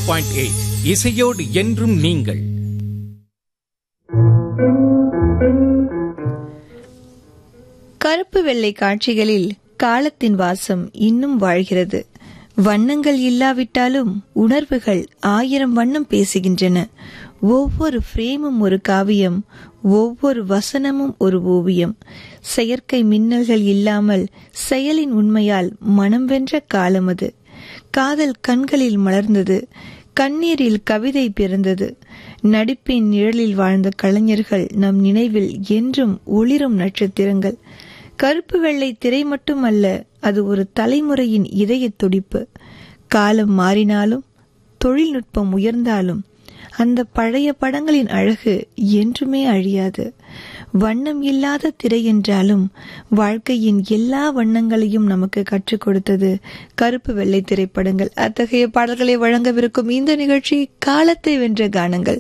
point eight இசையோடு என்றும் நீங்கள் கருப்பு வெள்ளை காட்சிகளில் காலத்தின் வாசம் இன்னும் வாழ்கிறது வண்ணங்கள் இல்லாவிட்டாலும் உணர்வுகள் ஆயிரம் வண்ணம் பேசுகின்றன ஒவ்வொரு ஃப்ரேமும் ஒரு காவியம் ஒவ்வொரு வசனமும் ஒரு ஓவியம் செயற்கை மின்னல்கள் இல்லாமல் செயலின் உண்மையால் மனம் வென்ற காலம் அது காதல் கண்களில் மலர்ந்தது கண்ணீரில் கவிதை பிறந்தது நடிப்பின் நிழலில் வாழ்ந்த கலைஞர்கள் நம் நினைவில் என்றும் ஒளிரும் நட்சத்திரங்கள் கருப்பு வெள்ளை திரை மட்டுமல்ல அது ஒரு தலைமுறையின் இதய துடிப்பு காலம் மாறினாலும் தொழில்நுட்பம் உயர்ந்தாலும் அந்த பழைய படங்களின் அழகு என்றுமே அழியாது வண்ணம் இல்லாத திரை என்றாலும் வாழ்க்கையின் எல்லா வண்ணங்களையும் நமக்கு கற்றுக் கொடுத்தது கருப்பு வெள்ளை திரைப்படங்கள் அத்தகைய பாடல்களை வழங்கவிருக்கும் இந்த நிகழ்ச்சி காலத்தை வென்ற கானங்கள்